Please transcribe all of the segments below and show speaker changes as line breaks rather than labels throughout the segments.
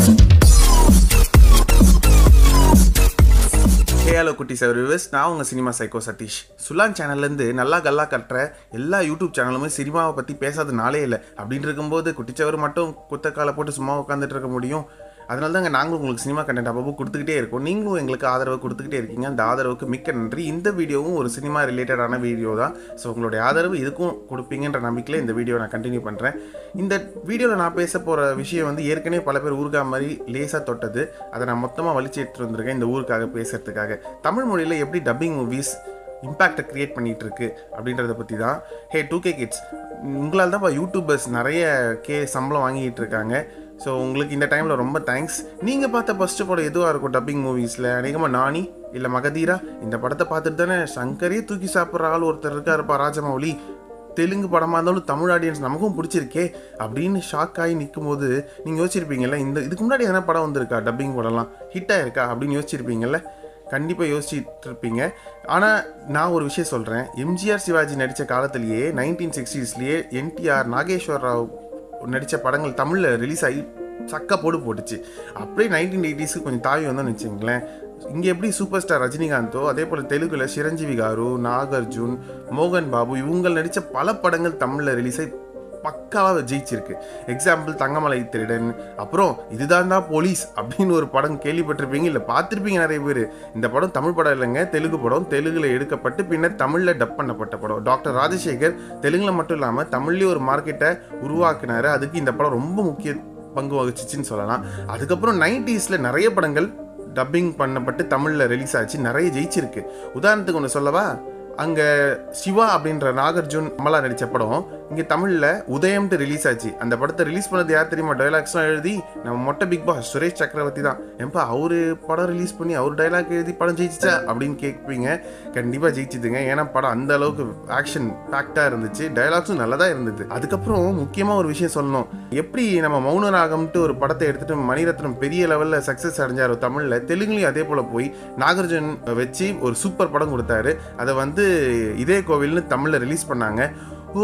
Hello குட்டி sir viewers நான் உங்கள் சினிமா சைக்கோ சதீஷ் சுலான் சேனல்லேருந்து நல்லா கல்லா கட்டுற எல்லா யூடியூப் சேனலுமே சினிமாவை பற்றி பேசாத நாளே இல்லை அப்படின்னு இருக்கும்போது குட்டிச்சவர் மட்டும் குத்த காலை போட்டு சும்மா உட்காந்துட்டு இருக்க முடியும் அதனால தாங்க நாங்களும் உங்களுக்கு சினிமா கண்டென்ட் அப்பப்போ கொடுத்துக்கிட்டே இருக்கோம் நீங்களும் எங்களுக்கு ஆதரவு கொடுத்துக்கிட்டே இருக்கீங்க அந்த ஆதரவுக்கு மிக்க நன்றி இந்த வீடியோவும் ஒரு சினிமா ரிலேட்டடான வீடியோ தான் ஸோ உங்களுடைய ஆதரவு இதுக்கும் கொடுப்பீங்கன்ற நம்பிக்கையில் இந்த வீடியோ நான் கண்டினியூ பண்ணுறேன் இந்த வீடியோவில் நான் பேச போகிற விஷயம் வந்து ஏற்கனவே பல பேர் ஊருக்கா மாதிரி லேசாக தொட்டது அதை நான் மொத்தமாக வலிச்சு எடுத்துட்டு வந்திருக்கேன் இந்த ஊருக்காக பேசுறதுக்காக தமிழ் மொழியில் எப்படி டப்பிங் மூவிஸ் இம்பேக்டை க்ரியேட் பண்ணிகிட்டு இருக்கு அப்படின்றத பற்றி தான் ஹே டூ கே கிட்ஸ் உங்களால் தான் இப்போ யூடியூபர்ஸ் நிறைய கே சம்பளம் வாங்கிட்டு இருக்காங்க ஸோ உங்களுக்கு இந்த டைமில் ரொம்ப தேங்க்ஸ் நீங்கள் பார்த்த ஃபஸ்ட்டு படம் எதுவாக இருக்கும் டப்பிங் மூவிஸில் அநேகமாக நானி இல்லை மகதீரா இந்த படத்தை பார்த்துட்டு தானே சங்கரே தூக்கி சாப்பிட்ற ஆள் ஒருத்தர் இருக்காருப்பா ராஜமௌலி தெலுங்கு படமாக இருந்தாலும் தமிழ் ஆடியன்ஸ் நமக்கும் பிடிச்சிருக்கே அப்படின்னு ஷாக் ஆகி நிற்கும் போது நீங்கள் யோசிச்சிருப்பீங்கல்ல இந்த இதுக்கு முன்னாடி எதனா படம் வந்திருக்கா டப்பிங் படம்லாம் ஹிட் ஆயிருக்கா அப்படின்னு யோசிச்சிருப்பீங்கல்ல கண்டிப்பாக யோசிச்சுட்டு இருப்பீங்க ஆனால் நான் ஒரு விஷயம் சொல்கிறேன் எம்ஜிஆர் சிவாஜி நடித்த காலத்திலேயே நைன்டீன் சிக்ஸ்டீஸ்லேயே என்டிஆர் நாகேஸ்வர் ராவ் நடித்த படங்கள் தமிழில் ரிலீஸ் ஆகி சக்க போடு போட்டுச்சு அப்படியே நைன்டீன் எயிட்டிஸ்க்கு கொஞ்சம் தாவி வந்தோம்னு வச்சுங்களேன் இங்கே எப்படி சூப்பர் ஸ்டார் ரஜினிகாந்தோ அதே போல் தெலுங்குல சிரஞ்சீவி காரு நாகார்ஜுன் மோகன் பாபு இவங்க நடித்த பல படங்கள் தமிழில் ரிலீஸ் ஆகி பக்காவாக ஜெயிச்சிருக்கு எக்ஸாம்பிள் தங்கமலை திருடன் அப்புறம் இதுதான் தான் போலீஸ் அப்படின்னு ஒரு படம் கேள்விப்பட்டிருப்பீங்க இல்லை பார்த்துருப்பீங்க நிறைய பேர் இந்த படம் தமிழ் படம் இல்லைங்க தெலுங்கு படம் தெலுங்குல எடுக்கப்பட்டு பின்னர் தமிழில் டப் பண்ணப்பட்ட படம் டாக்டர் ராஜசேகர் தெலுங்குல மட்டும் இல்லாமல் தமிழ்லேயே ஒரு மார்க்கெட்டை உருவாக்குனாரு அதுக்கு இந்த படம் ரொம்ப முக்கிய பங்கு வகிச்சிச்சின்னு சொல்லலாம் அதுக்கப்புறம் நைன்டிஸில் நிறைய படங்கள் டப்பிங் பண்ணப்பட்டு தமிழில் ரிலீஸ் ஆச்சு நிறைய ஜெயிச்சிருக்கு உதாரணத்துக்கு ஒன்று சொல்லவா அங்கே சிவா அப்படின்ற நாகார்ஜுன் அமலா நடித்த படம் இங்கே தமிழில் உதயம்ட்டு ரிலீஸ் ஆச்சு அந்த படத்தை ரிலீஸ் பண்ணது யார் தெரியுமா டைலாக்ஸ்லாம் எழுதி நம்ம மொட்டை பிக் பாஸ் சுரேஷ் சக்கரவர்த்தி தான் ஏன்பா அவரு படம் ரிலீஸ் பண்ணி அவர் டைலாக் எழுதி படம் ஜெயிச்சிச்சா அப்படின்னு கேட்பீங்க கண்டிப்பாக ஜெயிச்சுதுங்க ஏன்னா படம் அந்த அளவுக்கு ஆக்ஷன் பேக்டாக இருந்துச்சு டைலாக்ஸும் நல்லதாக இருந்தது அதுக்கப்புறம் முக்கியமாக ஒரு விஷயம் சொல்லணும் எப்படி நம்ம மௌன ராகம்ட்டு ஒரு படத்தை எடுத்துட்டு மணிரத்னம் பெரிய லெவலில் சக்ஸஸ் அடைஞ்சார் தமிழில் தெலுங்குலையும் அதே போல் போய் நாகார்ஜுன் வச்சு ஒரு சூப்பர் படம் கொடுத்தாரு அதை வந்து இதே கோவில்னு தமிழில் ரிலீஸ் பண்ணாங்க ஓ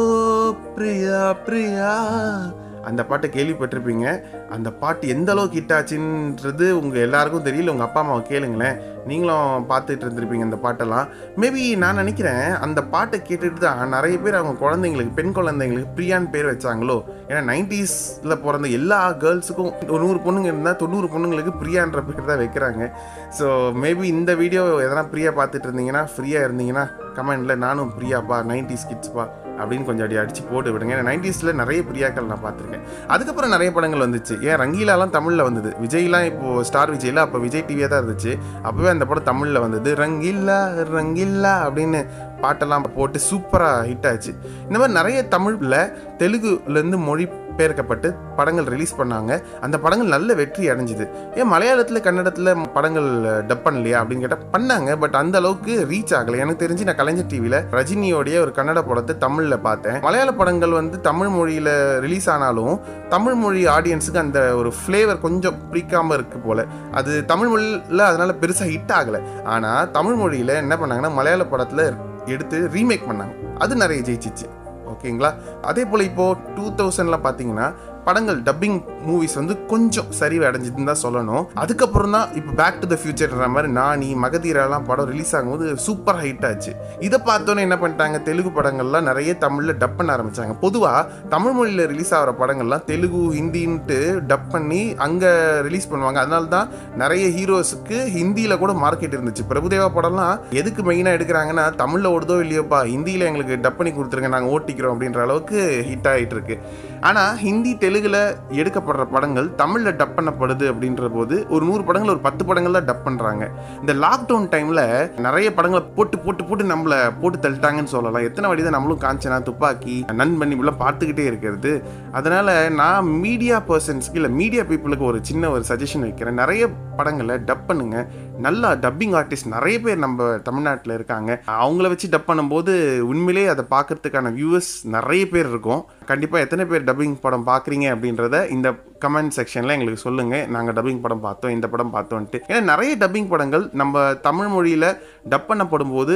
பிரியா பிரியா அந்த பாட்டை கேள்விப்பட்டிருப்பீங்க அந்த பாட்டு எந்த அளவுக்கு ஹிட் ஆச்சுன்றது உங்கள் எல்லாருக்கும் தெரியல உங்கள் அப்பா அம்மாவை கேளுங்களேன் நீங்களும் பார்த்துட்டு இருந்திருப்பீங்க அந்த பாட்டெல்லாம் மேபி நான் நினைக்கிறேன் அந்த பாட்டை கேட்டுட்டு தான் நிறைய பேர் அவங்க குழந்தைங்களுக்கு பெண் குழந்தைங்களுக்கு பிரியான்னு பேர் வச்சாங்களோ ஏன்னா நைன்டிஸில் பிறந்த எல்லா கேர்ள்ஸுக்கும் ஒரு நூறு பொண்ணுங்க இருந்தால் தொண்ணூறு பொண்ணுங்களுக்கு பிரியான்ற பேர் தான் வைக்கிறாங்க ஸோ மேபி இந்த வீடியோ எதனா பிரியா பார்த்துட்டு இருந்தீங்கன்னா ஃப்ரீயாக இருந்தீங்கன்னா கமெண்டில் நானும் பிரியாப்பா நைன்டிஸ் கிட்ஸ்ப்பா அப்படின்னு கொஞ்சம் அடி அடிச்சு போட்டு விடுங்க ஏன்னா நைன்டிஸில் நிறைய பிரியாக்கள் நான் பார்த்துருக்கேன் அதுக்கப்புறம் நிறைய படங்கள் வந்துச்சு ஏன் ரங்கீலாலாம் தமிழில் வந்தது விஜய்லாம் இப்போது ஸ்டார் விஜயில் அப்போ விஜய் டிவியாக தான் இருந்துச்சு அப்போவே அந்த படம் தமிழில் வந்தது ரங்கில்லா ரங்கில்லா அப்படின்னு பாட்டெல்லாம் போட்டு சூப்பராக ஹிட் ஆச்சு இந்த மாதிரி நிறைய தமிழில் தெலுங்குலேருந்து மொழி பெயர்க்கப்பட்டு படங்கள் ரிலீஸ் பண்ணாங்க அந்த படங்கள் நல்ல வெற்றி அடைஞ்சுது ஏன் மலையாளத்தில் கன்னடத்தில் படங்கள் டப் பண்ணலையா அப்படின்னு கேட்டால் பண்ணாங்க பட் அந்த அளவுக்கு ரீச் ஆகலை எனக்கு தெரிஞ்சு நான் கலைஞர் டிவியில் ரஜினியோடைய ஒரு கன்னட படத்தை தமிழில் பார்த்தேன் மலையாள படங்கள் வந்து தமிழ் மொழியில் ரிலீஸ் ஆனாலும் தமிழ் மொழி ஆடியன்ஸுக்கு அந்த ஒரு ஃப்ளேவர் கொஞ்சம் பிடிக்காமல் இருக்கு போல அது தமிழ் மொழியில் அதனால பெருசாக ஹிட் ஆகலை ஆனால் தமிழ் மொழியில் என்ன பண்ணாங்கன்னா மலையாள படத்தில் எடுத்து ரீமேக் பண்ணாங்க அது நிறைய ஜெயிச்சிச்சு ஓகேங்களா அதே போல் இப்போது டூ தௌசண்ட்லாம் பார்த்தீங்கன்னா படங்கள் டப்பிங் மூவிஸ் வந்து கொஞ்சம் சரிவு அடைஞ்சதுன்னு தான் சொல்லணும் அதுக்கப்புறம் தான் இப்போ பேக் டு த ஃபியூச்சர்ன்ற மாதிரி நானி மகதீராலாம் படம் ரிலீஸ் ஆகும்போது சூப்பர் ஹைட் ஆச்சு இதை பார்த்தோன்னே என்ன பண்ணிட்டாங்க தெலுங்கு படங்கள்லாம் நிறைய தமிழில் டப் பண்ண ஆரம்பிச்சாங்க பொதுவாக தமிழ் மொழியில் ரிலீஸ் ஆகிற படங்கள்லாம் தெலுங்கு ஹிந்தின்ட்டு டப் பண்ணி அங்கே ரிலீஸ் பண்ணுவாங்க அதனால தான் நிறைய ஹீரோஸுக்கு ஹிந்தியில் கூட மார்க்கெட் இருந்துச்சு பிரபுதேவா படம்லாம் எதுக்கு மெயினாக எடுக்கிறாங்கன்னா தமிழில் ஓடுதோ இல்லையோப்பா ஹிந்தியில் எங்களுக்கு டப் பண்ணி கொடுத்துருங்க நாங்கள் ஓட்டிக்கிறோம் அப்படின்ற அளவுக்கு ஹிட் ஆகிட்டு இருக்கு ஆனால் ஹிந்தி தெலுங்குல எடுக்கப்படுற படங்கள் தமிழில் டப் பண்ணப்படுது அப்படின்ற போது ஒரு நூறு படங்கள் ஒரு பத்து படங்கள் தான் டப் பண்ணுறாங்க இந்த லாக்டவுன் டைமில் நிறைய படங்களை போட்டு போட்டு போட்டு நம்மளை போட்டு தள்ளிட்டாங்கன்னு சொல்லலாம் எத்தனை வாடி தான் நம்மளும் காஞ்சனா துப்பாக்கி நண்பன் இப்படிலாம் பார்த்துக்கிட்டே இருக்கிறது அதனால் நான் மீடியா பர்சன்ஸ்க்கு இல்லை மீடியா பீப்புளுக்கு ஒரு சின்ன ஒரு சஜஷன் வைக்கிறேன் நிறைய படங்களை டப் பண்ணுங்க நல்லா டப்பிங் ஆர்டிஸ்ட் நிறைய பேர் நம்ம தமிழ்நாட்டில் இருக்காங்க அவங்கள வச்சு டப் பண்ணும்போது உண்மையிலே அதை பார்க்கறதுக்கான வியூவர்ஸ் நிறைய பேர் இருக்கும் கண்டிப்பாக எத்தனை பேர் டப்பிங் படம் பார்க்குறீங்க அப்படின்றத இந்த கமெண்ட் செக்ஷனில் எங்களுக்கு சொல்லுங்கள் நாங்கள் டப்பிங் படம் பார்த்தோம் இந்த படம் பார்த்தோன்ட்டு ஏன்னா நிறைய டப்பிங் படங்கள் நம்ம தமிழ் மொழியில் டப் பண்ணப்படும் போது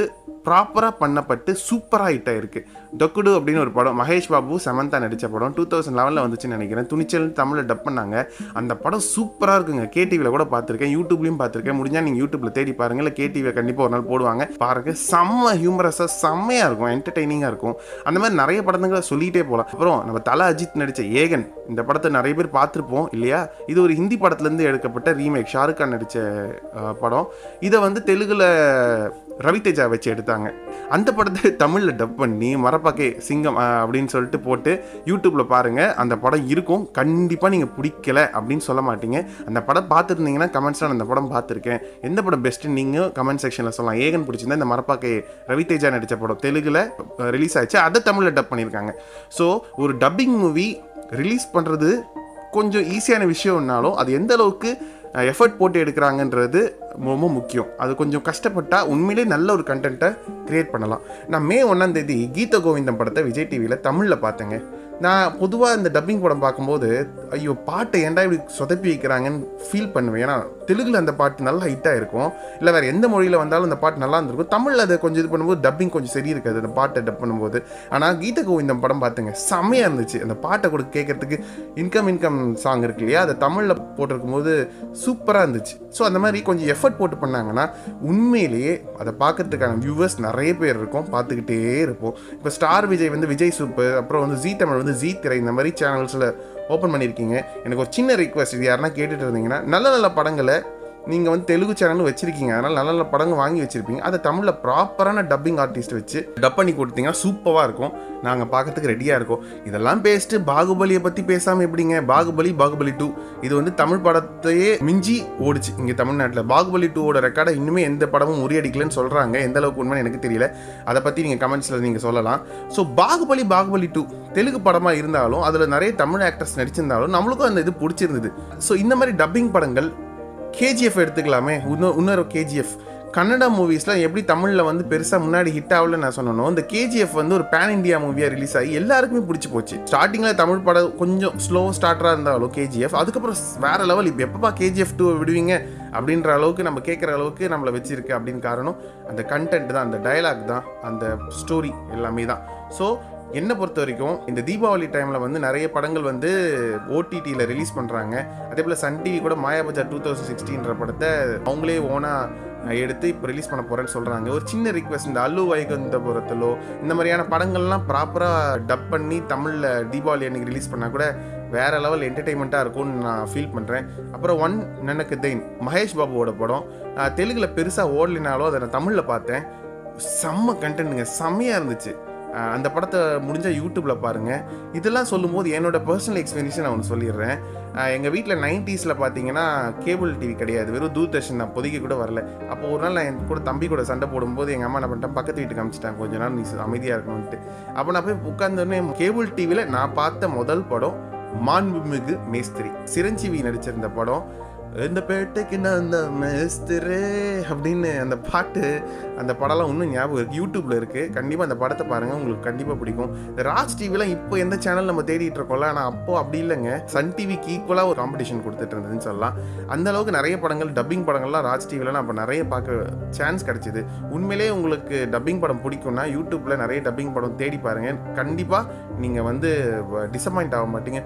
ப்ராப்பராக பண்ணப்பட்டு சூப்பராக ஹிட் ஆயிருக்கு டொக்குடு அப்படின்னு ஒரு படம் மகேஷ் பாபு சமந்தா நடித்த படம் டூ தௌசண்ட் லெவனில் வந்துச்சுன்னு நினைக்கிறேன் துணிச்சல் தமிழில் டப் பண்ணாங்க அந்த படம் சூப்பராக இருக்குங்க கேடிவியில் கூட பார்த்துருக்கேன் யூடியூப்லையும் பார்த்துருக்கேன் முடிஞ்சால் நீங்கள் யூடியூப்பில் தேடி பாருங்க இல்லை கேடிவியில் கண்டிப்பாக ஒரு நாள் போடுவாங்க பாருங்க செம்ம ஹியூமரஸாக செம்மையாக இருக்கும் என்டர்டெய்னிங்காக இருக்கும் அந்த மாதிரி நிறைய படங்களை சொல்லிகிட்டே போகலாம் அப்புறம் நம்ம தல அஜித் நடித்த ஏகன் இந்த படத்தை நிறைய பேர் பார்த்துருப்போம் இல்லையா இது ஒரு ஹிந்தி படத்துலேருந்து எடுக்கப்பட்ட ரீமேக் ஷாருக் கான் நடித்த படம் இதை வந்து தெலுங்குல ரவிதேஜா வச்சு எடுத்தாங்க அந்த படத்தை தமிழில் டப் பண்ணி மரப்பாக்கே சிங்கம் அஹ், அப்படின்னு சொல்லிட்டு போட்டு யூடியூப்பில் பாருங்கள் அந்த படம் இருக்கும் கண்டிப்பாக நீங்கள் பிடிக்கல அப்படின்னு சொல்ல மாட்டீங்க அந்த படம் பார்த்துருந்தீங்கன்னா கமெண்ட்ஸில் அந்த படம் பார்த்துருக்கேன் எந்த படம் பெஸ்ட்டு நீங்கள் கமெண்ட் செக்ஷனில் சொல்லலாம் ஏகன் பிடிச்சிருந்தா இந்த மரப்பாக்கை ரவிதேஜா நடித்த படம் தெலுங்குல ரிலீஸ் ஆச்சு அதை தமிழில் டப் பண்ணியிருக்காங்க ஸோ ஒரு டப்பிங் மூவி ரிலீஸ் பண்ணுறது கொஞ்சம் ஈஸியான விஷயம்னாலும் அது எந்த அளவுக்கு எஃபர்ட் போட்டு எடுக்கிறாங்கன்றது ரொம்ப முக்கியம் அது கொஞ்சம் கஷ்டப்பட்டா உண்மையிலே நல்ல ஒரு கண்டென்ட்டை கிரியேட் பண்ணலாம் நான் மே ஒன்றாம் தேதி கீத கோவிந்தம் படத்தை விஜய் டிவியில் தமிழில் பார்த்தேங்க நான் பொதுவாக இந்த டப்பிங் படம் பார்க்கும்போது ஐயோ பாட்டை ஏன்டா இப்படி சொதப்பி வைக்கிறாங்கன்னு ஃபீல் பண்ணுவேன் ஏன்னா தெலுங்குல அந்த பாட்டு நல்லா ஹிட்டாக இருக்கும் இல்லை வேறு எந்த மொழியில் வந்தாலும் அந்த பாட்டு நல்லா இருந்திருக்கும் தமிழில் அதை கொஞ்சம் இது பண்ணும்போது டப்பிங் கொஞ்சம் சரி இருக்காது அந்த பாட்டை டப் பண்ணும்போது ஆனால் கீத கோவிந்தம் படம் பார்த்துங்க செம்மையாக இருந்துச்சு அந்த பாட்டை கூட கேட்கறதுக்கு இன்கம் இன்கம் சாங் இருக்கு இல்லையா அதை தமிழில் போட்டிருக்கும் போது சூப்பராக இருந்துச்சு ஸோ அந்த மாதிரி கொஞ்சம் எஃபர்ட் போட்டு பண்ணாங்கன்னா உண்மையிலேயே அதை பார்க்கறதுக்கான வியூவர்ஸ் நிறைய பேர் இருக்கும் பார்த்துக்கிட்டே இருப்போம் இப்போ ஸ்டார் விஜய் வந்து விஜய் சூப்பர் அப்புறம் வந்து ஜீ தமிழ் வந்து ஜீ திரை இந்த மாதிரி சேனல்ஸில் ஓப்பன் பண்ணியிருக்கீங்க எனக்கு ஒரு சின்ன ரிக்வஸ்ட் இது யாருன்னா கேட்டுட்டு இருந்தீங்கன்னா நல்ல நல்ல படங்களை நீங்கள் வந்து தெலுங்கு சேனலும் வச்சிருக்கீங்க அதனால் நல்ல நல்ல படங்கள் வாங்கி வச்சிருப்பீங்க அதை தமிழில் ப்ராப்பரான டப்பிங் ஆர்டிஸ்ட் வச்சு டப் பண்ணி கொடுத்தீங்கன்னா சூப்பராக இருக்கும் நாங்கள் பார்க்கறதுக்கு ரெடியாக இருக்கோம் இதெல்லாம் பேசிட்டு பாகுபலியை பற்றி பேசாமல் எப்படிங்க பாகுபலி பாகுபலி டூ இது வந்து தமிழ் படத்தையே மிஞ்சி ஓடுச்சு இங்கே தமிழ்நாட்டில் பாகுபலி டூவோட ரெக்கார்டை இன்னுமே எந்த படமும் முறியடிக்கலன்னு சொல்கிறாங்க எந்த அளவுக்கு உண்மைன்னு எனக்கு தெரியல அதை பற்றி நீங்கள் கமெண்ட்ஸில் நீங்கள் சொல்லலாம் ஸோ பாகுபலி பாகுபலி டூ தெலுங்கு படமாக இருந்தாலும் அதில் நிறைய தமிழ் ஆக்டர்ஸ் நடிச்சிருந்தாலும் நம்மளுக்கும் அந்த இது பிடிச்சிருந்தது ஸோ இந்த மாதிரி டப்பிங் படங்கள் கேஜிஎஃப் எடுத்துக்கலாமே இன்னொரு இன்னொரு கேஜிஎஃப் கன்னட மூவிஸ்லாம் எப்படி தமிழில் வந்து பெருசாக முன்னாடி ஹிட் ஆகல நான் சொன்னனோ இந்த கேஜிஎஃப் வந்து ஒரு பேன் இந்தியா மூவியாக ரிலீஸ் ஆகி எல்லாருக்குமே பிடிச்சி போச்சு ஸ்டார்டிங்கில் தமிழ் படம் கொஞ்சம் ஸ்லோ ஸ்டார்டராக இருந்தாலும் கேஜிஎஃப் அதுக்கப்புறம் வேற லெவல் இப்போ எப்பப்பா கேஜிஎஃப் டூ விடுவீங்க அப்படின்ற அளவுக்கு நம்ம கேட்குற அளவுக்கு நம்மளை வச்சிருக்கு அப்படின்னு காரணம் அந்த கண்டென்ட் தான் அந்த டயலாக் தான் அந்த ஸ்டோரி எல்லாமே தான் ஸோ என்னை பொறுத்த வரைக்கும் இந்த தீபாவளி டைமில் வந்து நிறைய படங்கள் வந்து ஓடிடியில் ரிலீஸ் பண்ணுறாங்க அதே போல் சன் டிவி கூட மாயாபஜார் டூ தௌசண்ட் சிக்ஸ்டீன்ற படத்தை அவங்களே ஓனாக எடுத்து இப்போ ரிலீஸ் பண்ண போகிறேன்னு சொல்கிறாங்க ஒரு சின்ன ரிக்வெஸ்ட் இந்த அல்லு வைகுந்தபுரத்திலோ இந்த மாதிரியான படங்கள்லாம் ப்ராப்பராக டப் பண்ணி தமிழில் தீபாவளி அன்னைக்கு ரிலீஸ் பண்ணால் கூட வேற லெவல் என்டர்டைன்மெண்ட்டாக இருக்கும்னு நான் ஃபீல் பண்ணுறேன் அப்புறம் ஒன் நனக்கு தெயின் மகேஷ் பாபுவோட படம் நான் தெலுங்கில் பெருசாக ஓடலினாலும் அதை நான் தமிழில் பார்த்தேன் செம்ம கண்டென்ட்டுங்க செம்மையாக இருந்துச்சு அஹ் அந்த படத்தை முடிஞ்சால் யூடியூப்பில் பாருங்கள் இதெல்லாம் சொல்லும்போது என்னோட பர்சனல் எக்ஸ்பீரியன்ஸை நான் ஒன்று சொல்லிடுறேன் எங்கள் வீட்டில் நைன்ட்டீஸில் பார்த்தீங்கன்னா கேபிள் டிவி கிடையாது வெறும் தூர்தர்ஷன் தான் பொதுக்கி கூட வரல அப்போ ஒரு நாள் நான் என் கூட தம்பி கூட சண்டை போடும்போது எங்கள் அம்மா என்ன பண்ணிட்டேன் பக்கத்து வீட்டுக்கு அமிச்சிட்டாங்க கொஞ்ச நாள் நீ அமைதியாக இருக்கணும்ட்டு அப்போ நான் போய் உட்காந்தோடனே கேபிள் டிவியில் நான் பார்த்த முதல் படம் மாண்புமிகு மேஸ்திரி சிரஞ்சீவி நடிச்சிருந்த படம் இந்த பேட்டைக்கு நான் அந்த மேஸ்திரே அப்படின்னு அந்த பாட்டு அந்த படம்லாம் இன்னும் ஞாபகம் இருக்குது யூடியூப்பில் இருக்குது கண்டிப்பாக அந்த படத்தை பாருங்கள் உங்களுக்கு கண்டிப்பாக பிடிக்கும் இந்த ராஜ் டிவிலாம் இப்போ எந்த சேனல் நம்ம தேடிட்டு இருக்கோம்ல ஆனால் அப்போ அப்படி இல்லைங்க சன் டிவிக்கு ஈக்குவலாக ஒரு காம்படிஷன் கொடுத்துட்டு இருந்ததுன்னு சொல்லலாம் அந்த அளவுக்கு நிறைய படங்கள் டப்பிங் படங்கள்லாம் ராஜ் டிவியில் நான் அப்போ நிறைய பார்க்க சான்ஸ் கிடச்சிது உண்மையிலேயே உங்களுக்கு டப்பிங் படம் பிடிக்கும்னா யூடியூப்பில் நிறைய டப்பிங் படம் தேடி பாருங்கள் கண்டிப்பாக நீங்கள் வந்து டிசப்பாயிண்ட் ஆக மாட்டீங்க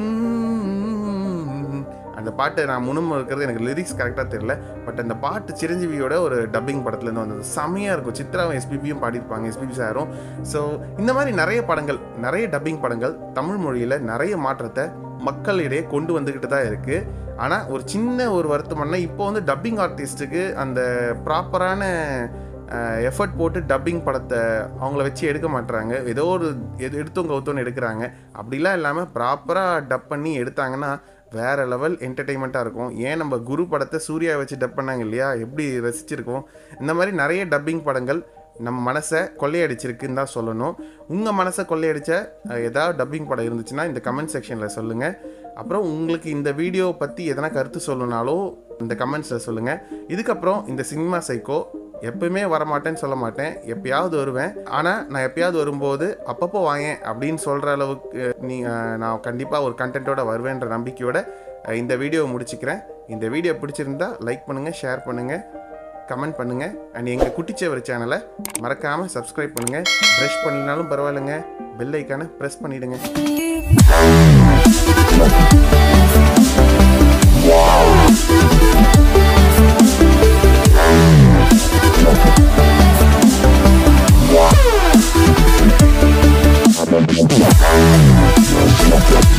உம் அந்த பாட்டு நான் முன்னும் இருக்கிறது எனக்கு லிரிக்ஸ் கரெக்டாக தெரியல பட் அந்த பாட்டு சிரஞ்சீவியோட ஒரு டப்பிங் படத்துலேருந்து வந்தது செம்மையாக இருக்கும் சித்ராவும் எஸ்பிபியும் பாடியிருப்பாங்க எஸ்பிபி சாரும் ஸோ இந்த மாதிரி நிறைய படங்கள் நிறைய டப்பிங் படங்கள் தமிழ் மொழியில் நிறைய மாற்றத்தை மக்களிடையே கொண்டு வந்துக்கிட்டு தான் இருக்குது ஆனால் ஒரு சின்ன ஒரு வருத்தம்னா இப்போ வந்து டப்பிங் ஆர்டிஸ்ட்டுக்கு அந்த ப்ராப்பரான எஃபர்ட் போட்டு டப்பிங் படத்தை அவங்கள வச்சு எடுக்க மாட்டுறாங்க ஏதோ ஒரு எது எடுத்தோம் கவுத்தோன்னு எடுக்கிறாங்க அப்படிலாம் இல்லாமல் ப்ராப்பராக டப் பண்ணி எடுத்தாங்கன்னா வேற லெவல் என்டர்டெயின்மெண்ட்டாக இருக்கும் ஏன் நம்ம குரு படத்தை சூர்யா வச்சு டப் பண்ணாங்க இல்லையா எப்படி ரசிச்சிருக்கோம் இந்த மாதிரி நிறைய டப்பிங் படங்கள் நம்ம மனசை கொள்ளையடிச்சிருக்குன்னு தான் சொல்லணும் உங்கள் மனசை கொள்ளையடிச்ச அஹ், ஏதாவது டப்பிங் படம் இருந்துச்சுன்னா இந்த கமெண்ட் செக்ஷனில் சொல்லுங்கள் அப்புறம் உங்களுக்கு இந்த வீடியோ பற்றி எதனா கருத்து சொல்லணுனாலோ இந்த கமெண்ட்ஸில் சொல்லுங்கள் இதுக்கப்புறம் இந்த சினிமா சைக்கோ எப்பவுமே வரமாட்டேன்னு சொல்ல மாட்டேன் எப்பயாவது வருவேன் ஆனால் நான் எப்பயாவது வரும்போது அப்பப்போ வாங்க அப்படின்னு சொல்கிற அளவுக்கு நீ அஹ், நான் கண்டிப்பாக ஒரு கண்டென்ட்டோட வருவேன்ற நம்பிக்கையோட அஹ், இந்த வீடியோவை முடிச்சுக்கிறேன் இந்த வீடியோ பிடிச்சிருந்தா லைக் பண்ணுங்கள் ஷேர் பண்ணுங்கள் கமெண்ட் பண்ணுங்கள் அண்ட் எங்கள் குட்டிச்சேவர் சேனலை மறக்காமல் சப்ஸ்கிரைப் பண்ணுங்கள் ப்ரெஷ் பண்ணலனாலும் பரவாயில்லைங்க பெல் ஐக்கானை ப்ரெஸ் பண்ணிவிடுங்க
Thank you.